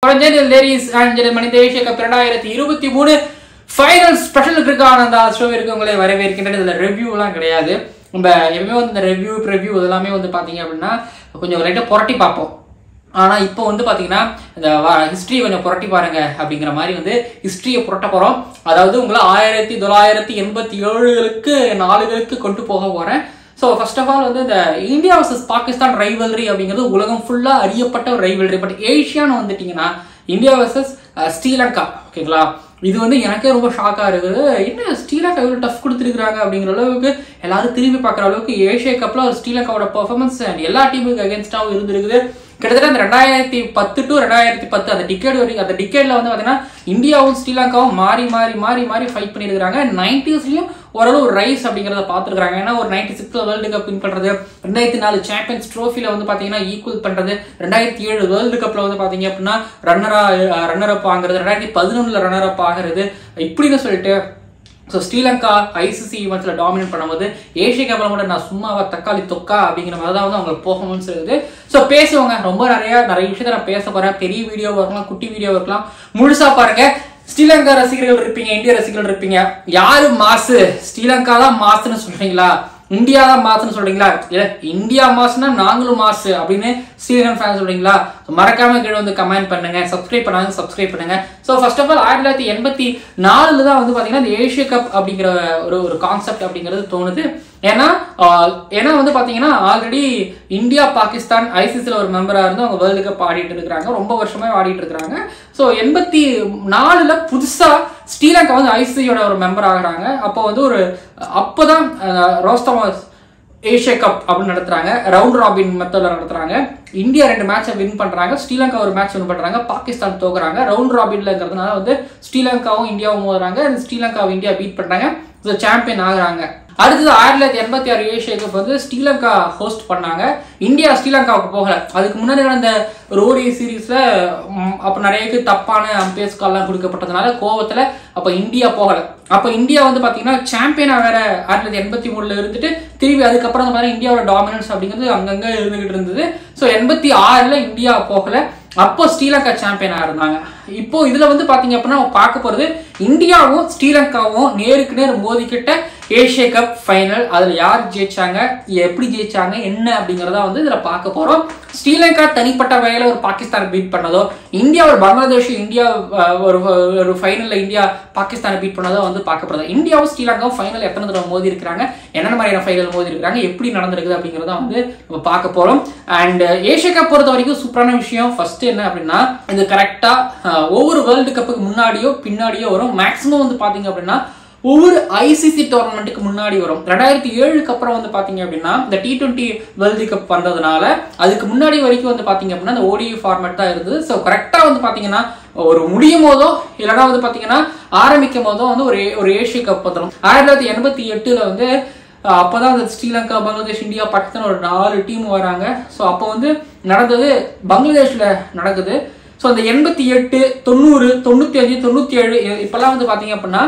பழஞ்சேரியில் ladies and gentlemen இந்த Asia cup ரெண்டாயிரத்தி இருபத்தி மூணு ஃபைனல் ஸ்பெஷல் கிரிக்கான அந்த ஷோவிற்கு உங்களை வரவேற்கின்றன இதில் ரிவ்யூலாம் கிடையாது நம்ம எப்பவுமே வந்து இந்த ரிவ்யூ ரிவ்யூ இதெல்லாமே வந்து பார்த்தீங்க அப்படின்னா கொஞ்சம் லைட்டாக புரட்டி பார்ப்போம் ஆனால் இப்போ வந்து பார்த்தீங்கன்னா இந்த ஹிஸ்ட்ரி கொஞ்சம் புரட்டி பாருங்க அப்படிங்கிற மாதிரி வந்து ஹிஸ்ட்ரியை புரட்ட போகிறோம் அதாவது உங்களை ஆயிரத்தி தொள்ளாயிரத்தி எண்பத்தி ஏழுகளுக்கு நாலுகளுக்கு கொண்டு போக போகிறேன் ஸோ ஃபர்ஸ்ட் ஆஃப் ஆல் வந்து இந்த இந்தியா வர்சஸ் பாகிஸ்தான் ரைவல்ரி அப்படிங்கிறது உலகம் ஃபுல்லாக அறியப்பட்ட ஒரு ரைவல்ரி பட் ஏஷியான்னு வந்துட்டீங்கன்னா இந்தியா வர்சஸ் ஸ்ரீலங்கா ஓகேங்களா இது வந்து எனக்கே ரொம்ப ஷாக்காக இருக்குது என்ன ஸ்ரீலங்கா இவ்வளோ டஃப் கொடுத்துருக்காங்க அப்படிங்கிற அளவுக்கு எல்லாரும் திரும்பி பார்க்குற அளவுக்கு ஏஷியா கப்பில் ஒரு ஸ்ரீலங்காவோட பெர்ஃபார்மன்ஸ் அண்ட் எல்லா டீமுக்கு அகேன்ஸ்டாகவும் இருந்திருக்குது கிட்டத்தட்ட அந்த ரெண்டாயிரத்தி பத்து டு ரெண்டாயிரத்தி பத்து அந்த டிக்கெட் வரைக்கும் அந்த டிக்கெட்ல வந்து பார்த்தீங்கன்னா இந்தியாவும் ஸ்ரீலங்காவும் மாறி மாறி மாறி மாறி ஃபைட் பண்ணியிருக்காங்க நைன்டிஸ்லயும் ஓரளவு ஒரு ரைஸ் அப்படிங்கிறத பார்த்துருக்காங்க ஏன்னா ஒரு நைன்டி சிக்ஸ்ல வேர்ல்டு கப் வின் பண்றது ரெண்டாயிரத்தி நாலு சாம்பியன்ஸ் ட்ரோஃபில வந்து பாத்தீங்கன்னா ஈக்குவல் பண்றது ரெண்டாயிரத்தி ஏழு வேர்ல்டு கப்ல வந்து பாத்தீங்க அப்படின்னா ரன்னரா ரன்னர் அப் ஆகுறது ரெண்டாயிரத்தி பதினொன்னுல ரன்னர் அப் ஆகுறது இப்படின்னு சொல்லிட்டு ஸோ ஸ்ரீலங்கா ஐசிசி ஈவெண்ட்ஸில் டாமினேட் பண்ணும்போது ஏஷிய கப்பில் மட்டும் நான் சும்மாவா தக்காளி தொக்கா அப்படிங்கிற மாதிரி தான் வந்து அவங்களுக்கு பெர்ஃபார்மன்ஸ் இருக்குது ஸோ பேசுவாங்க ரொம்ப நிறைய நிறைய விஷயத்த நான் பேச போகிறேன் பெரிய வீடியோவாக இருக்கலாம் குட்டி வீடியோவாக இருக்கலாம் முழுசா பாருங்க ஸ்ரீலங்கா ரசிகர்கள் இருப்பீங்க இந்திய ரசிகர்கள் இருப்பீங்க யாரு மாசு ஸ்ரீலங்கா தான் மாசுன்னு சொல்றீங்களா இந்தியா தான் மாசுன்னு சொல்றீங்களா இல்ல இந்தியா மாசுனா நாங்களும் மாசு அப்படின்னு ஸ்ரீலங்கன் ஃபேன் சொல்றீங்களா So, மறக்காம கீழே வந்து கமெண்ட் பண்ணுங்க சப்ஸ்கிரைப் பண்ணாங்க சப்ஸ்கிரைப் பண்ணுங்க ஸோ ஃபர்ஸ்ட் ஆஃப் ஆல் ஆயிரத்தி தொள்ளாயிரத்தி எண்பத்தி நாலுல தான் வந்து பாத்தீங்கன்னா இந்த ஏஷிய கப் அப்படிங்கிற ஒரு ஒரு கான்செப்ட் அப்படிங்கிறது தோணுது ஏன்னா ஆஹ், ஏன்னா வந்து பாத்தீங்கன்னா ஆல்ரெடி இந்தியா பாகிஸ்தான் ஐசிசில ஒரு மெம்பரா இருந்து அவங்க வேர்ல்டு கப் ஆடிட்டு இருக்கிறாங்க ரொம்ப வருஷமா ஆடிட்டு இருக்காங்க ஸோ எண்பத்தி நாலுல புதுசா ஸ்ரீலங்கா வந்து ஐசிசியோட ஒரு மெம்பர் ஆகுறாங்க அப்போ வந்து ஒரு அப்போதான் ரோஸ்தமாஸ் ஏஷியா கப் அப்படின்னு நடத்துறாங்க ரவுண்ட் ராபின் மெத்தட்ல நடத்துறாங்க இந்தியா ரெண்டு மேட்சை வின் பண்றாங்க ஸ்ரீலங்கா ஒரு மேட்ச் வின் பண்றாங்க பாகிஸ்தான் தோக்குறாங்க ரவுண்ட் ராபின்லங்கிறதுனால வந்து ஸ்ரீலங்காவும் இந்தியாவும் மோதுறாங்க and ஸ்ரீலங்காவும் இந்தியா பீட் பண்றாங்க சாம்பியன் ஆகுறாங்க அடுத்தது ஆயிரத்தி தொள்ளாயிரத்தி எண்பத்தி ஆறு ஏஷியா கப் வந்து ஸ்ரீலங்கா ஹோஸ்ட் பண்ணாங்க இந்தியா ஸ்ரீலங்காவுக்கு போகல அதுக்கு முன்னாடி நடந்த ஒரு ஓடி சீரீஸ்ல அப்ப நிறைய பேருக்கு தப்பான அம்பேஸ் கால்லாம் கொடுக்கப்பட்டதுனால கோவத்துல அப்ப இந்தியா போகல அப்ப இந்தியா வந்து பாத்தீங்கன்னா சாம்பியனா வேற ஆயிரத்தி தொள்ளாயிரத்தி எண்பத்தி மூணுல இருந்துட்டு திரும்பி அதுக்கப்புறம் வந்து பாத்தீங்கன்னா இந்தியாவோட டாமினன்ஸ் அப்படிங்கிறது அங்கங்க இருந்துகிட்டு இருந்தது ஸோ எண்பத்தி ஆறுல இந்தியா போகல அப்போ ஸ்ரீலங்கா சாம்பியனா இருந்தாங்க இப்போ இதுல வந்து பாத்தீங்க அப்படின்னா நம்ம பார்க்க போறது இந்தியாவும் ஸ்ரீலங்காவும் நேருக்கு நேர் மோதிக்கிட்ட ஏஷியா கப் ஃபைனல் அதுல யார் ஜெயிச்சாங்க எப்படி ஜெயிச்சாங்க என்ன அப்படிங்கறத வந்து இதுல பார்க்க போறோம் ஸ்ரீலங்கா தனிப்பட்ட வகையில ஒரு பாகிஸ்தான் பீட் பண்ணதோ இந்தியா ஒரு பங்களாதேஷ் இந்தியா அஹ், ஒரு ஒரு ஃபைனல்ல இந்தியா பாகிஸ்தானை பீட் பண்ணதோ வந்து பார்க்க போறது இந்தியாவும் ஸ்ரீலங்காவும் ஃபைனல் எத்தனை தடவை மோதி இருக்கிறாங்க என்னென்ன மாதிரியான ஃபைனல் மோதி இருக்கிறாங்க எப்படி நடந்திருக்குது அப்படிங்கறத வந்து நம்ம பார்க்க போறோம் அண்ட் ஏஷியா கப் பொறுத்த வரைக்கும் சூப்பரான விஷயம் ஃபர்ஸ்ட் என்ன அப்படின்னா இது கரெக்டா ஒவ்வொரு வேர்ல்டு கப்புக்கு முன்னாடியோ பின்னாடியோ வரும் மேக்ஸிமம் வந்து பாத்தீங்க அப்படின்னா ஒவ்வொரு ஐசிசி டோர்னமெண்ட்டுக்கு முன்னாடி வரும் ரெண்டாயிரத்தி ஏழுக்கு அப்புறம் வந்து பாத்தீங்க அப்படின்னா இந்த டி டுவெண்ட்டி வேர்ல்டு கப் வந்ததுனால அதுக்கு முன்னாடி வரைக்கும் வந்து பாத்தீங்க அப்படின்னா இந்த ஓடிஐ ஃபார்மேட் தான் இருந்தது ஸோ கரெக்டா வந்து பாத்தீங்கன்னா ஒரு முடியும் போதோ இல்லைன்னா வந்து பாத்தீங்கன்னா ஆரம்பிக்கும் போதோ வந்து ஒரு ஒரு ஏஷியா கப் வந்துடும் ஆயிரத்தி தொள்ளாயிரத்தி எண்பத்தி எட்டுல வந்து அஹ் அப்பதான் அந்த ஸ்ரீலங்கா பங்களாதேஷ் இந்தியா பாகிஸ்தான் ஒரு நாலு டீம் வராங்க ஸோ அப்போ வந்து நடந்தது பங்களாதேஷ்ல நடக்குது ஸோ அந்த எண்பத்தி எட்டு தொண்ணூறு தொண்ணூத்தி அஞ்சு தொண்ணூத்தி ஏழு இப்பெல்லாம் வந்து பாத்தீங்க அப்படின்னா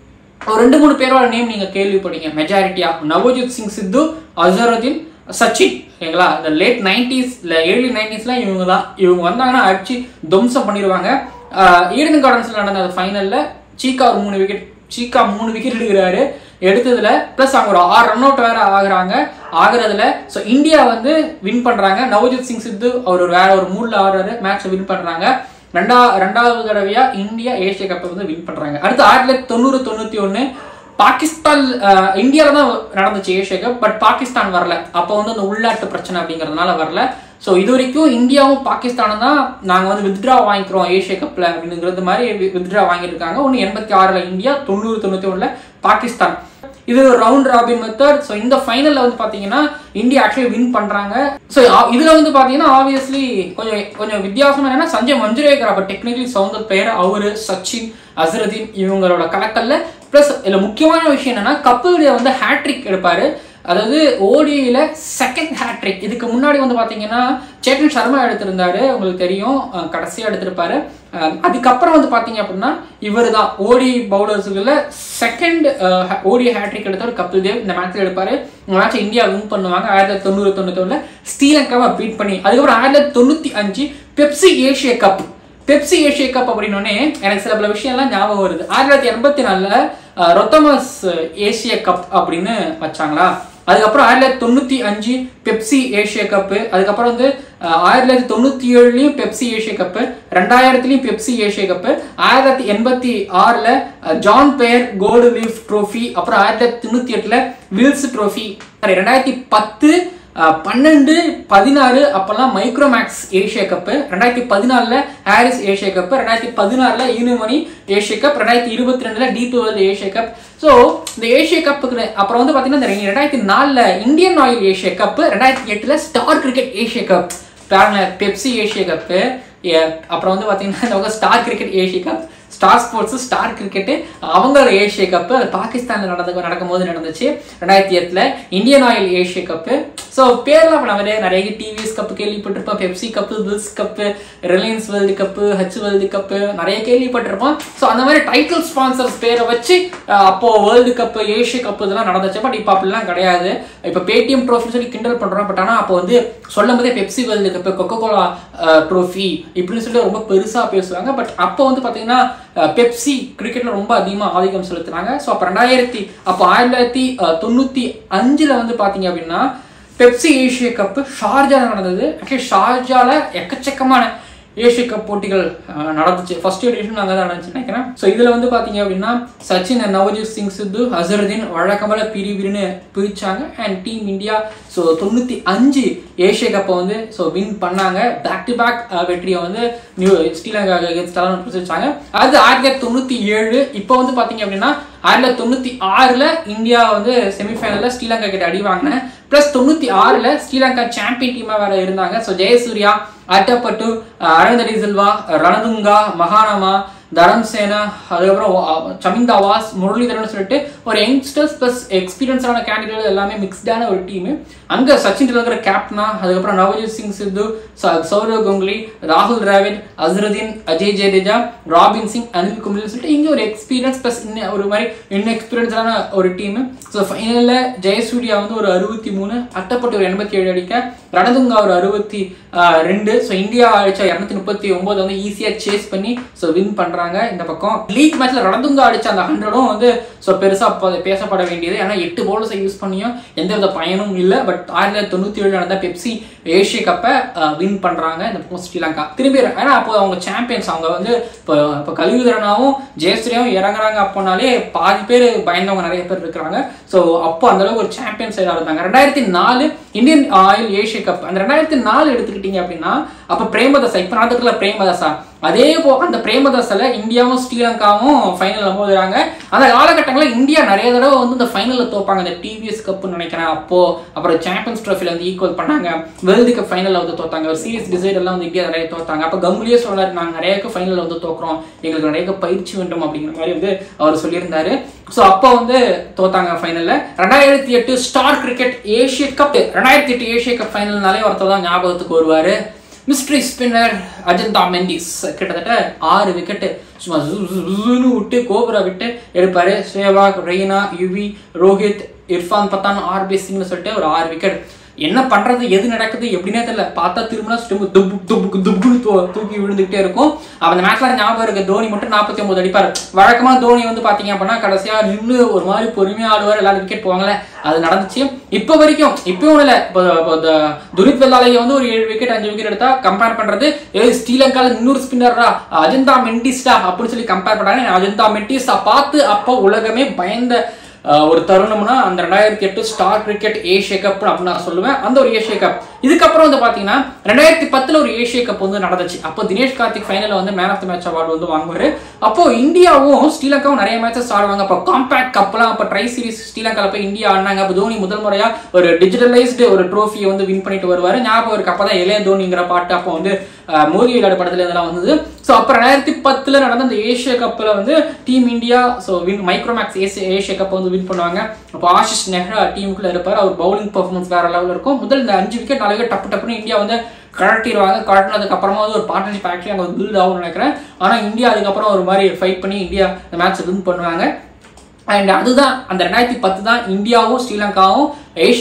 ஒரு ரெண்டு மூணு பேரோட நேம் நீங்க கேள்விப்பட்டீங்க மெஜாரிட்டியா நவஜித் சிங் சித்து அசருதீன் சச்சின் ஓகேங்களா இந்த லேட் நைன்டிஸ் இல்லை ஏர்லி நைன்டிஸ்ல இவங்க தான் இவங்க வந்தாங்கன்னா அடிச்சு துவம்சம் பண்ணிடுவாங்க ஈடன் கார்டன்ஸ்ல நடந்த அந்த ஃபைனல்ல சீக்கா ஒரு மூணு விக்கெட் சீக்கா மூணு விக்கெட் எடுக்கிறாரு எடுத்ததுல பிளஸ் அவங்க ஒரு ஆறு ரன் அவுட் வேற ஆகுறாங்க ஆகுறதுல ஸோ இந்தியா வந்து வின் பண்றாங்க நவஜித் சிங் சித்து அவர் ஒரு வேற ஒரு மூணுல ஆடுறாரு மேட்சை வின் பண்றாங்க ரெண்டா ரெண்டாவது தடவையா இந்தியா ஏசியா கப்பை வந்து வின் பண்றாங்க அடுத்து ஆயிரத்தி தொள்ளாயிரத்தி தொண்ணூறு தொண்ணூத்தி ஒன்னு பாகிஸ்தான் அஹ், இந்தியால தான் நடந்துச்சு ஏஷியா கப் பட் பாகிஸ்தான் வரல அப்போ வந்து அந்த உள்நாட்டு பிரச்சனை அப்படிங்கறதுனால வரல ஸோ இது வரைக்கும் இந்தியாவும் பாகிஸ்தானும் தான் நாங்கள் வந்து வித்ட்ரா வாங்கிக்கிறோம் ஏஷியா கப்பில் அப்படிங்கிறது மாதிரி வித்ட்ரா வாங்கியிருக்காங்க ஒன்று எண்பத்தி ஆறில் இந்தியா தொண்ணூறு தொண்ணூற்றி ஒன்றில் பாகிஸ்தான் இது ஒரு ரவுண்ட் ராபின் மெத்தட் ஸோ இந்த ஃபைனலில் வந்து பார்த்தீங்கன்னா இந்தியா ஆக்சுவலி வின் பண்ணுறாங்க ஸோ இதில் வந்து பார்த்தீங்கன்னா ஆப்வியஸ்லி கொஞ்சம் கொஞ்சம் வித்தியாசம் என்னன்னா சஞ்சய் மஞ்சுரேகர் அப்போ டெக்னிக்கலி சவுந்தர் பெயர் அவரு சச்சின் அசருதீன் இவங்களோட கலக்கல்ல ப்ளஸ் இதில் முக்கியமான விஷயம் என்னன்னா கபில் தேவ் வந்து ஹேட்ரிக் எடுப்பாரு அதாவது ஓடியில செகண்ட் ஹேட்ரிக் இதுக்கு முன்னாடி வந்து பாத்தீங்கன்னா சேட்டன் சர்மா எடுத்திருந்தாரு உங்களுக்கு தெரியும் அஹ் கடைசியா எடுத்திருப்பாரு அஹ் அதுக்கப்புறம் வந்து பாத்தீங்க அப்படின்னா இவர் தான் ஓடி பவுலர்ஸுக்குள்ள செகண்ட் ஓடி ஹேட்ரிக் எடுத்தவர் கபில் தேவ் இந்த மேட்ச்ல எடுப்பாரு இந்த மேட்ச் இந்தியா வின் பண்ணுவாங்க ஆயிரத்தி தொள்ளாயிரத்தி தொண்ணூறு தொண்ணூத்தி ஒண்ணுல ஸ்ரீலங்காவை பீட் பண்ணி அதுக்கப்புறம் ஆயிரத்தி தொள்ளாயிரத்தி தொண்ணூத்தி அஞ்சு Pepsi Asia cup Pepsi Asia cup அப்படின்னோடனே எனக்கு சில பல விஷயம்லாம் ஞாபகம் வருது ஆயிரத்தி தொள்ளாயிரத்தி எண்பத்தி நாலுல ரொத்தமஸ் ஏசியா கப் அப்படின்னு வச்சாங்களா அதுக்கப்புறம் ஆயிரத்தி தொள்ளாயிரத்தி தொண்ணூத்தி அஞ்சு பெப்சி ஏஷியா கப்பு அதுக்கப்புறம் வந்து அஹ், ஆயிரத்தி தொள்ளாயிரத்தி தொண்ணூத்தி ஏழுலயும் பெப்சி ஏஷியா கப்பு ரெண்டாயிரத்துலயும் பெப்சி ஏஷியா கப்பு ஆயிரத்தி தொள்ளாயிரத்தி எண்பத்தி ஆறுல அஹ், John Player gold leaf trophy அப்புறம் ஆயிரத்தி தொள்ளாயிரத்தி தொண்ணூத்தி எட்டுல வில்ஸ் ட்ரோஃபி ரெண்டாயிரத்தி பத்து அஹ், பன்னெண்டு பதினாறு அப்பெல்லாம் மைக்ரோமேக்ஸ் ஏஷியா கப்பு ரெண்டாயிரத்தி பதினாலுல ஹாரிஸ் ஏஷியா கப்பு ரெண்டாயிரத்தி பதினாறுல யூனிமணி ஏஷியா கப் ரெண்டாயிரத்தி இருபத்தி ரெண்டுல டீப் வேர்ல்டு ஏஷியா கப் ஸோ இந்த ஏஷியா கப்புக்கு அப்புறம் வந்து பார்த்தீங்கன்னா இந்த ரெண்டாயிரத்தி நாலுல இந்தியன் ஆயில் ஏஷியா கப் ரெண்டாயிரத்தி எட்டுல ஸ்டார் கிரிக்கெட் ஏஷியா கப் பாருங்களேன் பெப்சி ஏஷியா கப்பு அப்புறம் வந்து பார்த்தீங்கன்னா இந்த பக்கம் star cricket Asia cup star sports star cricket அவங்களோட ஏஷியா கப்பு அது பாகிஸ்தான்ல நடந்து நடக்கும்போது நடந்துச்சு ரெண்டாயிரத்தி எட்டுல Indian oil Asia cup so பேர்லாம் இப்போ நிறைய நிறைய டிவிஎஸ் கப்பு கேள்விப்பட்டிருப்போம் Pepsi cup Wills cup Reliance world cup Hutch world cup நிறைய கேள்விப்பட்டிருப்போம் ஸோ அந்த மாதிரி டைட்டில் ஸ்பான்சர்ஸ் பேரை வச்சு அஹ், அப்போ வேர்ல்டு கப்பு ஏஷியா கப்பு இதெல்லாம் நடந்துச்சு பட் இப்போ அப்படிலாம் கிடையாது இப்போ பேடிஎம் ட்ரோஃபி சொல்லி கிண்டல் பண்றோம் பட் ஆனால் அப்போ வந்து சொல்லும் போதே Pepsi world cup Coca Cola trophy இப்படின்னு சொல்லி ரொம்ப பெருசா பேசுவாங்க பட் அப்போ வந்து பாத்தீங்கன்னா அஹ், பெப்சி கிரிக்கெட்ல ரொம்ப அதிகமா ஆதிக்கம் செலுத்துனாங்க ஸோ அப்போ ரெண்டாயிரத்தி அப்போ ஆயிரத்தி தொள்ளாயிரத்தி அஹ், தொண்ணூத்தி அஞ்சுல வந்து பாத்தீங்க அப்படின்னா பெப்சி ஏஷியா கப்பு ஷார்ஜால நடந்தது ஆக்சுவலி ஷார்ஜால எக்கச்சக்கமான ஏஷியா கப் போட்டிகள் அஹ், நடந்துச்சு ஃபர்ஸ்ட் எடிஷன் நாங்கள் தான் நடந்துச்சு நினைக்கிறேன் ஸோ இதில் வந்து பார்த்தீங்க அப்படின்னா சச்சின் and நவஜித் சிங் சித்து அசருதீன் வழக்கமான பிரி பிரின்னு பிரிச்சாங்க அண்ட் டீம் இந்தியா ஸோ தொண்ணூற்றி அஞ்சு ஏஷியா கப்பை வந்து ஸோ வின் பண்ணாங்க பேக் டு பேக் வெற்றியை வந்து நியூ ஸ்ரீலங்கா அகேன்ஸ்டாலாம் பிடிச்சிருச்சாங்க அது ஆயிரத்தி தொள்ளாயிரத்தி தொண்ணூற்றி ஏழு இப்போ வந்து பார்த்தீங்க அப்படின்னா ஆயிரத்தி தொள்ளாயிரத்தி தொண்ணூற்றி ஆறில் இந்தியா வந்து செமிஃபைனலில் ஸ்ரீலங்கா கிட்ட அடி வாங்கினேன் ப்ளஸ் தொண்ணூற்றி ஆறில் ஸ்ரீலங்கா சாம்பியன் டீமாக வேற இருந்தாங்க ஸோ ஜெயசூர்யா அட்டப்பட்டு அரவிந்த சில்வா ரணதுங்கா மகானமா தரம்சேனா அதுக்கப்புறம் வா- சமிந்தா வாஸ் முரளிதரன் சொல்லிட்டு ஒரு யங்ஸ்டர்ஸ் ப்ளஸ் எக்ஸ்பீரியன்ஸான கேண்டிடேட் எல்லாமே மிக்ஸ்டான ஒரு டீம் அங்க சச்சின் டெண்டுல்கர் கேப்டனா அதுக்கப்புறம் நவஜித் சிங் சித்து ச- சௌரவ் கங்குலி ராகுல் டிராவிட் அசருதீன் அஜய் ஜடேஜா ராபின் சிங் அனில் கும்ளின்னு சொல்லிட்டு இங்க ஒரு எக்ஸ்பீரியன்ஸ் ப்ளஸ் இன்னும் ஒரு மாதிரி இன்எக்ஸ்பீரியன்ஸான ஒரு டீம் ஸோ ஃபைனலில் ஜெயசூர்யா வந்து ஒரு அறுபத்தி மூணு அட்டப்பட்டு ஒரு எண்பத்தி ஏழு அடிக்க ரணதுங்கா ஒரு அறுபத்தி ரெண்டு ஸோ இந்தியா அடிச்ச இரநூத்தி முப்பத்தி ஒன்பது வந்து ஈஸியாக சேஸ் பண்ணி ஸோ வின் பண்றாங்க இந்த பக்கம் லீக் மேட்ச்ல ரணதுங்கா அடிச்ச அந்த ஹண்ட்ரடும் வந்து ஸோ பெருசா ப- பேசப்பட வேண்டியது ஏன்னா எட்டு பவுலர்ஸை யூஸ் பண்ணியும் எந்த வித பயனும் இல்லை பட் ஆயிரத்தி தொள்ளாயிரத்தி தொண்ணூத்தி ஏழு நடந்த பெப்சி ஏஷியா கப்பை வின் பண்றாங்க இந்த பக்கம் ஸ்ரீலங்கா திரும்பி ஏன்னா அப்போ அவங்க சாம்பியன்ஸ் அவங்க வந்து இப்போ இப்போ கலியுதரனாவும் ஜெயஸ்ரீயாவும் இறங்குறாங்க அப்போனாலே பாதி பேர் பயந்தவங்க நிறைய பேர் இருக்கிறாங்க ஸோ அப்போ அந்த அளவுக்கு ஒரு சாம்பியன் சைடாக இருந்தாங்க ரெண்டாயிரத்தி நாலு இந்தியன் ஆயில் ஏஷியா கப் அந்த ரெண்டாயிரத்தி நாலு எடுத்துக்கிட்டீங்க அப்படின்னா அப்போ பிரேமதாசா இப்போ நடந்துக்கல பிரேமதாசா அதே போ அந்த பிரேமதாசில் இந்தியாவும் ஸ்ரீலங்காவும் ஃபைனலில் மோதுறாங்க அந்த காலகட்டங்களில் இந்தியா நிறைய தடவை வந்து இந்த ஃபைனலில் தோப்பாங்க இந்த டிவிஎஸ் கப்னு நினைக்கிறேன் அப்போ அப்புறம் சாம்பியன்ஸ் ட்ரோஃபியில் வந்து ஈக்குவல் பண்ணாங்க வேர்ல்டு கப் ஃபைனலில் வந்து தோத்தாங்க ஒரு சீரியஸ் டிசைட் எல்லாம் வந்து இந்தியா நிறைய தோத்தாங்க அப்போ கங்குலியே சொன்னார் நாங்கள் நிறைய ஃபைனலில் வந்து தோக்குறோம் எங்களுக்கு நிறைய பயிற்சி வேண்டும் அப்படிங்கிற மாதிரி வந்து அவர் சொல்லியிருந்தாரு ஸோ அப்போ வந்து தோத்தாங்க ஃபைனலில் ரெண்டாயிரத்தி எட்டு ஸ்டார் கிரிக்கெட் ஏஷியா கப் ரெண்டாயிரத்தி எட்டு ஏஷியா கப் ஃபைனல்னாலே ஒருத்தர் தான் ஞாபகத்துக்கு வருவார் மிஸ்ட்ரி ஸ்பின்னர் அஜந்தா மெண்டிஸ் கிட்டத்தட்ட ஆறு விக்கெட்டு சும்மா ஜு- ஜு- ஜுன்னு விட்டு கோபுரா விட்டு எடுப்பாரு சேவாக் ரெய்னா யுவி ரோஹித் இர்ஃபான் பத்தான் ஆர்பி சிங்னு சொல்லிட்டு ஒரு ஆறு விக்கெட் என்ன பண்றது எது நடக்குது எப்படின்னே தெரியல பார்த்தா திரும்ப திரும்ப துப்பு துப்புக்கு துப்புன்னு தூ- தூக்கி விழுந்துகிட்டே இருக்கும் அப்ப அந்த மேட்ச்ல ஞாபகம் இருக்கு தோனி மட்டும் நாற்பத்தி ஒன்பது அடிப்பாரு வழக்கமா தோனி வந்து பாத்தீங்க அப்படின்னா கடைசியா நின்று ஒரு மாதிரி பொறுமையா ஆடுவார் எல்லாரும் விக்கெட் போவாங்கல்ல அது நடந்துச்சு இப்போ வரைக்கும் இப்பவும் இல்ல இப்போ இப்போ இந்த துரித் வெள்ளாலையை வந்து ஒரு ஏழு விக்கெட் அஞ்சு விக்கெட் எடுத்தா கம்பேர் பண்றது ஏ ஸ்ரீலங்கால இன்னொரு ஸ்பின்னர்ரா அஜந்தா மெண்டிஸ்டா அப்படின்னு சொல்லி கம்பேர் பண்றாங்க அஜந்தா மெண்டிஸ்டா பார்த்து அப்போ உலகமே பயந்த அஹ், ஒரு தருணம்னா அந்த ரெண்டாயிரத்தி எட்டு ஸ்டார் கிரிக்கெட் ஏஷியா கப் அப்படின்னு நான் சொல்லுவேன் அந்த ஒரு ஏஷியா கப் இதுக்கப்புறம் வந்து பாத்தீங்கன்னா ரெண்டாயிரத்தி பத்துல ஒரு ஏஷியா கப் வந்து நடந்துச்சு அப்போ தினேஷ் கார்த்திக் ஃபைனல்ல வந்து man of the match award வந்து வாங்குவாரு அப்போ இந்தியாவும் ஸ்ரீலங்காவும் நிறைய மேட்சஸ் ஆடுவாங்க அப்போ காம்பேக்ட் கப்லாம் அப்போ ட்ரை சீரிஸ் ஸ்ரீலங்கால போய் இந்தியா ஆடினாங்க அப்போ தோனி முதல் முறையா ஒரு டிஜிட்டலைஸ்டு ஒரு ட்ரோஃபியை வந்து வின் பண்ணிட்டு வருவாரு ஞாபகம் இருக்கு அப்பதான் இளைய தோனிங்கிற பாட்டு அப்போ வந்து அஹ், மோதி விளையாடு படத்துல இதெல்லாம் வந்தது ஸோ அப்போ ரெண்டாயிரத்தி பத்துல நடந்த அந்த ஏஷியா கப்ல வந்து team India so win Micromax Asia Asia cup வந்து வின் பண்ணுவாங்க அப்போ ஆஷிஷ் நெஹ்ரா டீமுக்குள்ள இருப்பார் அவர் பவுலிங் பர்ஃபார்மன்ஸ் வேற லெவலில் இருக்கும் முதல் இந்த அஞ்சு விக்கெட் நாலு விக்கெட் டப்பு டப்புன்னு இந்தியா வந்து கழட்டிடுவாங்க கழட்டினதுக்கு அப்புறமா வந்து ஒரு பார்ட்னர்ஷிப் ஆக்சுவலி அங்கே பில்ட் ஆகும்னு நினைக்கிறேன் ஆனால் இந்தியா அதுக்கப்புறம் ஒரு மாதிரி ஃபைட் பண்ணி இந்தியா இந்த மேட்ச் வின் பண்ணுவாங்க அண்ட் அதுதான் அந்த ரெண்டாயிரத்தி பத்து தான் இந்தியாவும் ஸ்ரீலங்காவும் ஏஷியா கப்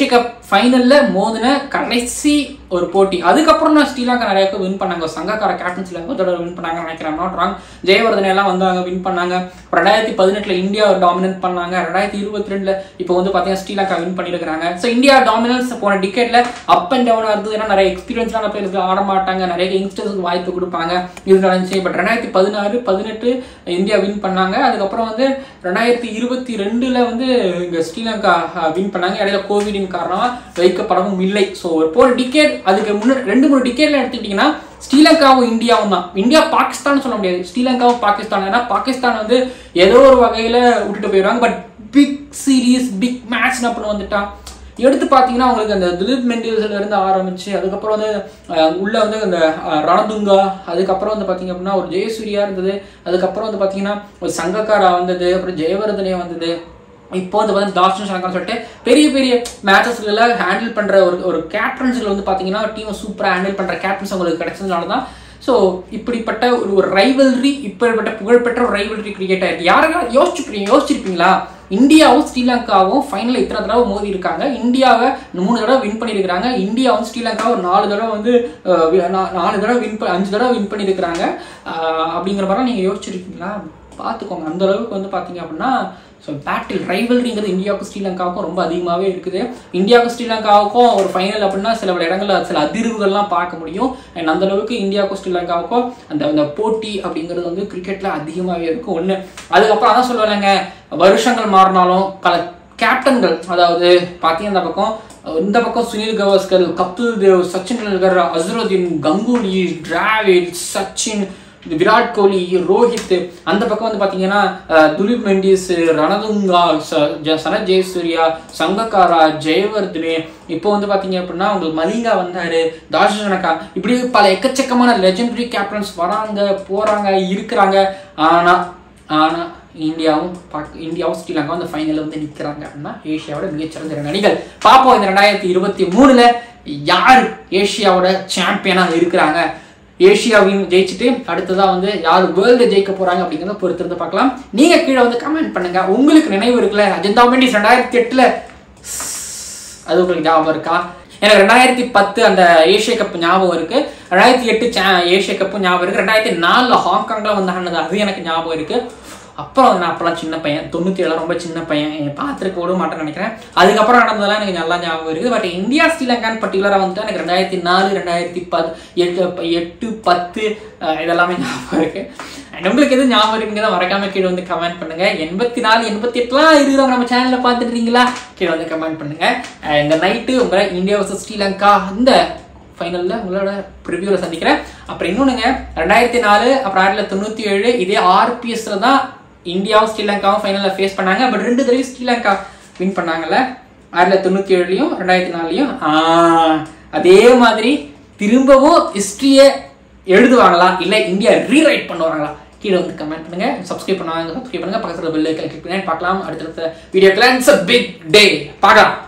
ஃபைனல்ல மோதின கடைசி ஒரு போட்டி அதுக்கப்புறம் நான் ஸ்ரீலங்கா நிறைய வின் பண்ணாங்க சங்கக்கார கேப்டன்ஸ்ல தடவை வின் பண்ணாங்க நினைக்கிறேன் நாட் ராங் ஜெயவர்தன் எல்லாம் வந்தாங்க வின் பண்ணாங்க ரெண்டாயிரத்தி பதினெட்டுல இந்தியா டாமினன்ட் பண்ணாங்க ரெண்டாயிரத்தி இருபத்தி ரெண்டுல இப்போ வந்து பாத்தீங்கன்னா ஸ்ரீலங்கா வின் பண்ணிருக்காங்க ஸோ இந்தியா டாமினன்ஸ் போன டிக்கெட்ல அப் அண்ட் டவுனா இருந்தது ஏன்னா நிறைய எக்ஸ்பீரியன்ஸான பிளேயர்ஸ் ஆட மாட்டாங்க நிறைய யங்ஸ்டர்ஸ்க்கு வாய்ப்பு கொடுப்பாங்க இது நடந்துச்சு பட் ரெண்டாயிரத்தி பதினாறு பதினெட்டு இந்தியா வின் பண்ணாங்க அதுக்கப்புறம் வந்து ரெண்டாயிரத்தி இருபத்தி ரெண்டுல வந்து இங்க ஸ்ரீலங்கா வின் பண்ணாங்க இடையில கோவிடின் காரணமா வைக்கப்படவும் இல்லை ஸோ போன டிக்கெட் அதுக்கு முன்னாடி ரெண்டு மூணு டிக்கெட்ல எடுத்துக்கிட்டீங்கன்னா ஸ்ரீலங்காவும் இந்தியாவும் தான் இந்தியா பாகிஸ்தான் சொல்ல முடியாது ஸ்ரீலங்காவும் பாகிஸ்தான் ஏன்னா பாகிஸ்தான் வந்து ஏதோ ஒரு வகையில விட்டுட்டு போயிடுவாங்க but big series big match அப்படின்னு வந்துட்டான் எடுத்து பார்த்தீங்கன்னா உங்களுக்கு அந்த திலீப் மெண்டில்ஸ்ல இருந்து ஆரம்பிச்சு அதுக்கப்புறம் வந்து அஹ், உள்ள வந்து அந்த அஹ், ரணதுங்கா அதுக்கப்புறம் வந்து பார்த்தீங்க அப்படின்னா ஒரு ஜெயசூர்யா இருந்தது அதுக்கப்புறம் வந்து பார்த்தீங்கன்னா ஒரு சங்கக்காரா வந்தது அப்புறம் ஜெயவர்தனே வந்தது இப்போ வந்து பார்த்தீங்கன்னா தாஸ்டன் சங்கர் சொல்லிட்டு பெரிய பெரிய மேட்சஸ்ல ஹேண்டில் பண்ற ஒரு ஒரு கேப்டன்ஸ்ல வந்து பார்த்தீங்கன்னா டீமை சூப்பராக ஹேண்டில் பண்ற கேப்டன்ஸ் உங்களுக்கு கிடைச்சதுனால தான் ஸோ இப்படிப்பட்ட ஒரு ஒரு ரைவல்ரி இப்படிப்பட்ட புகழ்பெற்ற ஒரு ரைவல்ரி கிரிக்கெட் ஆயிருக்கு யாரெல்லாம் யோசிச்சு யோசிச்சிருப்பீங்களா இந்தியாவும் ஸ்ரீலங்காவும் ஃபைனல் இத்தனை தடவை மோதி இருக்காங்க இந்தியாவை மூணு தடவை வின் பண்ணியிருக்காங்க இந்தியாவும் ஸ்ரீலங்காவும் ஒரு நாலு தடவை வந்து அஹ், வி- நா- நாலு தடவை வின் அஞ்சு தடவை வின் பண்ணியிருக்கிறாங்க அஹ், அப்படிங்கிற மாதிரி நீங்கள் யோசிச்சிருக்கீங்களா பார்த்துக்கோங்க அந்த அளவுக்கு வந்து பார்த்தீங்க அப்படின்னா ஸோ பேட்டில் ரைவல்ரிங்கிறது இந்தியாவுக்கும் ஸ்ரீலங்காவுக்கும் ரொம்ப அதிகமாகவே இருக்குது இந்தியாவுக்கும் ஸ்ரீலங்காவுக்கும் ஒரு ஃபைனல் அப்படின்னா சில இடங்களில் சில அதிர்வுகள்லாம் பார்க்க முடியும் அண்ட் அந்த அளவுக்கு இந்தியாவுக்கும் ஸ்ரீலங்காவுக்கும் அந்த அந்த போட்டி அப்படிங்கிறது வந்து கிரிக்கெட்டில் அதிகமாகவே இருக்கும் ஒன்று அதுக்கப்புறம் அதான் சொல்லுவாங்க வருஷங்கள் மாறினாலும் பல கேப்டன்கள் அதாவது பார்த்தீங்கன்னா இந்த பக்கம் இந்த பக்கம் சுனில் கவாஸ்கர் கபில் தேவ் சச்சின் டெண்டுல்கர் அசருதீன் கங்குலி டிராவிட் சச்சின் இந்த விராட் கோலி ரோஹித் அந்த பக்கம் வந்து பாத்தீங்கன்னா அஹ், துலீப் மெண்டிஸ் ரணதுங்கா ச- ஜ- சரத் ஜெயசூர்யா சங்கக்காரா ஜெயவர்தனே இப்போ வந்து பாத்தீங்க அப்படின்னா உங்களுக்கு மலிங்கா வந்தாரு தாஷனக்கா இப்படி பல எக்கச்சக்கமான லெஜெண்டரி கேப்டன்ஸ் வராங்க போறாங்க இருக்கிறாங்க ஆனா ஆனா இந்தியாவும் பாக் இந்தியாவும் ஸ்ரீலங்கா வந்து ஃபைனல்ல வந்து நிக்கிறாங்க அப்படின்னா ஏஷியாவோட மிகச்சிறந்த இரண்டு அணிகள் பார்ப்போம் இந்த ரெண்டாயிரத்தி இருபத்தி மூணுல யார் ஏஷியாவோட சாம்பியனா இருக்கிறாங்க ஏஷியாவையும் ஜெயிச்சுட்டு அடுத்ததா வந்து யார் வேர்ல்டு ஜெயிக்க போறாங்க அப்படிங்கிறத பொறுத்திருந்து பார்க்கலாம் நீங்க கீழே வந்து கமெண்ட் பண்ணுங்க உங்களுக்கு நினைவு இருக்குல்ல அஜந்தா மெண்டிஸ் ரெண்டாயிரத்தி எட்டுல அது உங்களுக்கு ஞாபகம் இருக்கா எனக்கு ரெண்டாயிரத்தி பத்து அந்த ஏஷியா கப் ஞாபகம் இருக்கு ரெண்டாயிரத்தி எட்டு சா- ஏஷியா கப்பும் ஞாபகம் இருக்கு ரெண்டாயிரத்தி நாலுல ஹாங்காங்ல வந்து ஆனது அது எனக்கு ஞாபகம் இருக்கு அப்புறம் நான் அப்பெல்லாம் சின்ன பையன் தொண்ணூத்தி ஏழு ரொம்ப சின்ன பையன் பார்த்துருக்க கூட மாட்டேன்னு நினைக்கிறேன் அதுக்கப்புறம் நடந்ததெல்லாம் எனக்கு நல்லா ஞாபகம் இருக்குது பட் இந்தியா ஸ்ரீலங்கான்னு பர்டிகுலராக வந்துட்டு எனக்கு ரெண்டாயிரத்தி நாலு ரெண்டாயிரத்தி பத் எட்டு எட்டு பத்து அஹ், இதெல்லாமே ஞாபகம் இருக்கு And உங்களுக்கு எது ஞாபகம் இருக்குங்கிறத மறக்காம கீழே வந்து கமெண்ட் பண்ணுங்க எண்பத்தி நாலு எண்பத்தி எட்டுலாம் இருக்கிறவங்க நம்ம சேனல்ல பார்த்துட்டு இருக்கீங்களா கீழே வந்து கமெண்ட் பண்ணுங்க அஹ், இந்த நைட்டு உங்களை இந்தியா வர்சஸ் ஸ்ரீலங்கா இந்த ஃபைனலில் உங்களோட ப்ரிவியூவில் சந்திக்கிறேன் அப்புறம் இன்னொன்றுங்க ரெண்டாயிரத்தி நாலு அப்புறம் ஆயிரத்தி தொள்ளாயிரத்தி தொண்ணூற்றி ஏழு இதே ஆர்பிஎஸ்ல தான் இந்தியாவும் ஸ்ரீலங்காவும் ஃபைனலில் ஃபேஸ் பண்ணாங்க பட் ரெண்டு தடவையும் ஸ்ரீலங்கா வின் பண்ணாங்கல்ல ஆயிரத்தி தொள்ளாயிரத்தி தொண்ணூற்றி ஏழுலையும் ரெண்டாயிரத்தி நாலுலையும் அதே மாதிரி திரும்பவும் ஹிஸ்ட்ரியை எழுதுவாங்களா இல்லை இந்தியா ரீரைட் பண்ணுவாங்களா கீழே வந்து கமெண்ட் பண்ணுங்க சப்ஸ்கிரைப் பண்ணுவாங்க சப்ஸ்கிரைப் பண்ணுங்க பக்கத்தில் பெல் கிளிக் பண்ணி பார்க்கலாம் அடுத்தடுத்த வீடியோக்கெல்லாம் இட்ஸ் அ பிக் டே பார்க்கலாம்